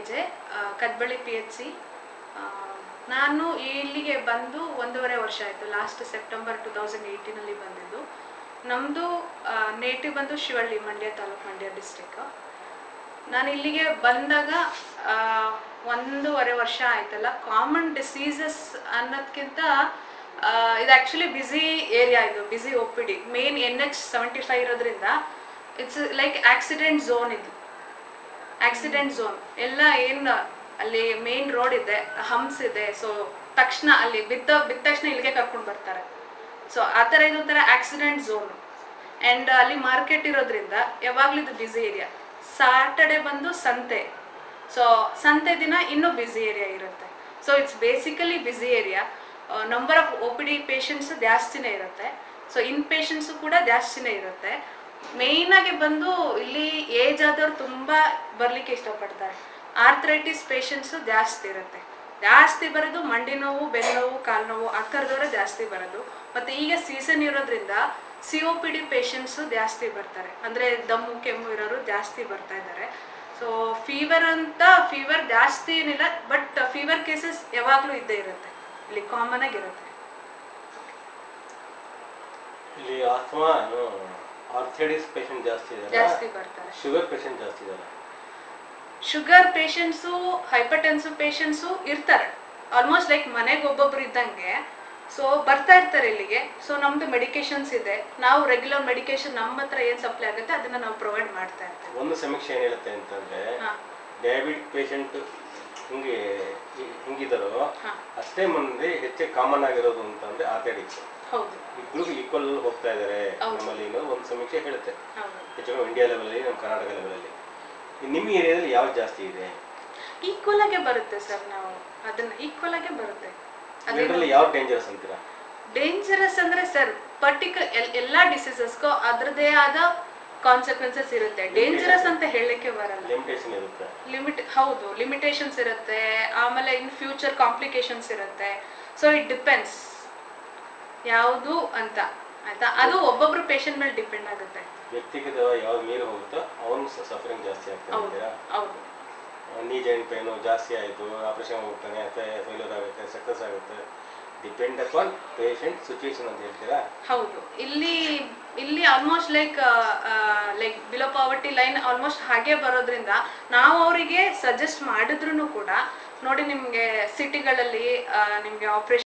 ಸಂಜೆ ಕದ್ಬಳ್ಳಿ P H C ನಾನು ಇಲ್ಲಿಗೆ ಬಂದು ಒಂದೂವರೆ ವರ್ಷ ಆಯಿತು ಲಾಸ್ಟ್ ಸೆಪ್ಟೆಂಬರ್ ಟು ತೌಸಂಡ್ ಏಯ್ಟೀನಲ್ಲಿ ಬಂದಿದ್ದು ನಮ್ಮದು ನೇಟಿವ್ ಬಂದು ಶಿವಳ್ಳಿ ಮಂಡ್ಯ ತಾಲೂಕು ಮಂಡ್ಯ ಡಿಸ್ಟಿಕ್ ನಾನು ಇಲ್ಲಿಗೆ ಬಂದಾಗ ಆ, ಒಂದೂವರೆ ವರ್ಷ ಆಯ್ತಲ್ಲ ಕಾಮನ್ ಡಿಸೀಸಸ್ ಅನ್ನೋದ್ಕಿಂತ ಆ, ಇದು ಆ್ಯಕ್ಚುಲಿ ಬ್ಯುಸಿ ಏರಿಯಾ ಇದು busy O P D main N H seventy five ಇರೋದ್ರಿಂದ ಇಟ್ಸ್ ಲೈಕ್ ಆಕ್ಸಿಡೆಂಟ್ ಝೋನ್ ಇದು ಆಕ್ಸಿಡೆಂಟ್ ಝೋನ್ ಎಲ್ಲ ಏನು ಅಲ್ಲಿ ಮೇನ್ ರೋಡ್ ಇದೆ ಹಂಪ್ಸ್ ಇದೆ ಸೊ ತಕ್ಷಣ ಅಲ್ಲಿ ಬಿದ್ದ ಬಿದ್ದ ತಕ್ಷಣ ಇಲ್ಲಿಗೆ ಕರ್ಕೊಂಡು ಬರ್ತಾರೆ ಸೊ ಆ ಥರ ಇದೊಂಥರ ಆಕ್ಸಿಡೆಂಟ್ ಝೋನ್ ಆ್ಯಂಡ್ ಅಲ್ಲಿ ಮಾರ್ಕೆಟ್ ಇರೋದ್ರಿಂದ ಯಾವಾಗಲೂ ಇದು ಬ್ಯುಸಿ ಏರಿಯಾ ಸಾಟರ್ಡೆ ಬಂದು ಸಂತೆ ಸೊ ಸಂತೆ ದಿನ ಇನ್ನೂ ಬ್ಯುಸಿ ಏರಿಯಾ ಇರುತ್ತೆ so it's basically busy area number of O P D patients ಜಾಸ್ತಿನೇ ಇರುತ್ತೆ ಸೊ ಇನ್ ಪೇಷಂಟ್ಸು ಕೂಡ ಜಾಸ್ತಿನೇ ಇರುತ್ತೆ ಮೇಯ್ನಾಗಿ ಬಂದು ಇಲ್ಲಿ ಏಜ್ ಆದವ್ರು ತುಂಬ ಬರಲಿಕ್ಕೆ ಇಷ್ಟಪಡ್ತಾರೆ ಆರ್ಥರೈಟಿಸ್ ಪೇಷಂಟ್ಸು ಜಾಸ್ತಿ ಇರುತ್ತೆ ಜಾಸ್ತಿ ಬರೋದು ಮಂಡಿ ನೋವು ಬೆನ್ನು ನೋವು ಕಾಲು ನೋವು ಆ ಥರದವರೇ ಜಾಸ್ತಿ ಬರೋದು ಮತ್ತು ಈಗ ಸೀಸನ್ ಇರೋದ್ರಿಂದ C O P D patients ಜಾಸ್ತಿ ಬರ್ತಾರೆ ಅಂದರೆ ದಮ್ಮು ಕೆಮ್ಮು ಇರೋರು ಜಾಸ್ತಿ ಬರ್ತಾ ಇದ್ದಾರೆ ಸೊ ಫೀವರ್ ಅಂತ ಫೀವರ್ ಜಾಸ್ತಿ ಏನಿಲ್ಲ ಬಟ್ ಫೀವರ್ ಕೇಸಸ್ ಯಾವಾಗಲೂ ಇದ್ದೇ ಇರುತ್ತೆ ಇಲ್ಲಿ ಕಾಮನ್ ಆಗಿರುತ್ತೆ ಇಲ್ಲಿ ಆಸ್ಮಾ ಆರ್ಥೈಟಿಸ್ ಪೇಷಂಟ್ ಜಾಸ್ತಿ ಇದ್ದಾರೆ ಜಾಸ್ತಿ ಬರ್ತಾರೆ ಶುಗರ್ ಪೇಷಂಟ್ ಜಾಸ್ತಿ ಇದ್ದಾರೆ ಶುಗರ್ ಪೇಷಂಟ್ಸು ಹೈಪರ್ಟೆನ್ಸಿವ್ ಪೇಷಂಟ್ಸು ಇರ್ತಾರೆ ಆಲ್ಮೋಸ್ಟ್ ಲೈಕ್ ಮನೆಗೆ ಒಬ್ಬೊಬ್ರು ಇದ್ದಂಗೆ ಸೊ ಬರ್ತಾ ಇರ್ತಾರೆ ಇಲ್ಲಿಗೆ ಸೊ ನಮ್ದು ಮೆಡಿಕೇಶನ್ಸ್ ಇದೆ ನಾವು ರೆಗ್ಯುಲರ್ ಮೆಡಿಕೇಶನ್ ನಮ್ಮ ಹತ್ರ ಏನು ಸಪ್ಲೈ ಆಗುತ್ತೆ ಅದನ್ನ ನಾವು ಪ್ರೊವೈಡ್ ಮಾಡ್ತಾ ಇರ್ತೀವಿ ಒಂದು ಸಮೀಕ್ಷೆ ಏನ್ ಹೇಳುತ್ತೆ ಅಂತಂದ್ರೆ ಹಾ. ಡಯಾಬಿಟ್ ಪೇಷಂಟ್ ಹಿಂಗೆ ಹಿ- ಹಿಂಗಿದಾರೋ ಹಾ. ಅಷ್ಟೇ ಮಂದಿ ಹೆಚ್ಚು ಕಾಮನ್ ಆಗಿರೋದು ಅಂತಂದ್ರೆ ಆರ್ಥೈಟಿಕ್ಸ್ ಹೌದು ಇಬ್ರಿಗೂ ಈಕ್ವಲ್ ಹೋಗ್ತಾ ಇದ್ದಾರೆ ಹೌದು. ನಮ್ಮಲ್ಲಿ ಅನ್ನೋದು ಒಂದು ಸಮೀಕ್ಷೆ ಹೇಳುತ್ತೆ ಹೌದು ಹೆಚ್ಚು ಕಮ್ಮಿ ಇಂಡಿಯಾ ಲೆವೆಲಲ್ಲಿ ನಮ್ಮ ಕರ್ನಾಟಕ ಲೆವೆಲಲ್ಲಿ ನಿಮ್ಮ ಏರಿಯಾದಲ್ಲಿ ಯಾವ್ದು ಜಾಸ್ತಿ ಇದೆ ಈಕ್ವಲ್ ಆಗೇ ಬರುತ್ತೆ ಸರ್ ನಾವು ಅದನ್ನ ಈಕ್ವಲ್ ಆಗೇ ಬರುತ್ತೆ ಅದೇನು ಇದರಲ್ಲಿ ಯಾವ ಡೇಂಜರಸ್ ಅಂತೀರಾ ಡೇಂಜರಸ್ ಅಂದ್ರೆ ಸರ್ ಪರ್ಟಿಕ್ಯುಲರ್ ಎಲ್ಲ ಡಿಸೀಸಸ್ಗೂ ಅದರದೇ ಆದ ಕಾನ್ಸಿಕ್ವೆನ್ಸಸ್ ಇರುತ್ತೆ ಡೇಂಜರಸ್ ಅಂತ ಹೇಳಲಿಕ್ಕೆ ಬರಲ್ಲ ಲಿಮಿಟೇಷನ್ ಇರುತ್ತೆ ಲಿಮಿಟ್ ಹೌದು ಲಿಮಿಟೇಷನ್ಸ್ ಇರುತ್ತೆ ಆಮೇಲೆ ಇನ್ ಫ್ಯೂಚರ್ ಕಾಂಪ್ಲಿಕೇಶನ್ಸ್ ಇರುತ್ತೆ ಸೊ ಇಟ್ ಡಿಪೆಂಡ್ಸ್ ಯಾವುದು ಅಂತ ಆಯ್ತಾ ಅದು ಒಬ್ಬೊಬ್ರು ಪೇಷಂಟ್ ಮೇಲೆ ಡಿಪೆಂಡ್ ಆಗುತ್ತೆ ವ್ಯಕ್ತಿಗತ ಯಾವ್ದು ಮೀರಿ ಹೋಗುತ್ತೋ ಅವನು ಸಫರಿಂಗ್ ಜಾಸ್ತಿ ಆಗ್ತದೆ ಹೌದು ಅಂತೀರಾ ಹೌದು ನೀ ಜಾಯಿಂಟ್ ಪೇನು ಜಾಸ್ತಿ ಆಯಿತು ಆಪರೇಷನ್ ಹೋಗ್ತಾನೆ ಅಥವಾ ಫೇಲ್ಯೂರ್ ಆಗುತ್ತೆ ಸಕ್ಸಸ್ ಆಗುತ್ತೆ ಡಿಪೆಂಡ್ ಅಪಾನ್ ಪೇಷಂಟ್ ಸಿಚುವೇಶನ್ ಅಂತ ಹೇಳ್ತೀರಾ ಹೌದು ಇಲ್ಲಿ ಇಲ್ಲಿ almost like like below poverty line almost ಹಾಗೆ ಬರೋದ್ರಿಂದ ನಾವು ಅವರಿಗೆ ಸಜೆಸ್ಟ್ ಮಾಡಿದ್ರು ಕೂಡ ನೋಡಿ ನಿಮಗೆ ಸಿಟಿಗಳಲ್ಲಿ ನಿಮಗೆ ಆಪ್ರೇಷನ್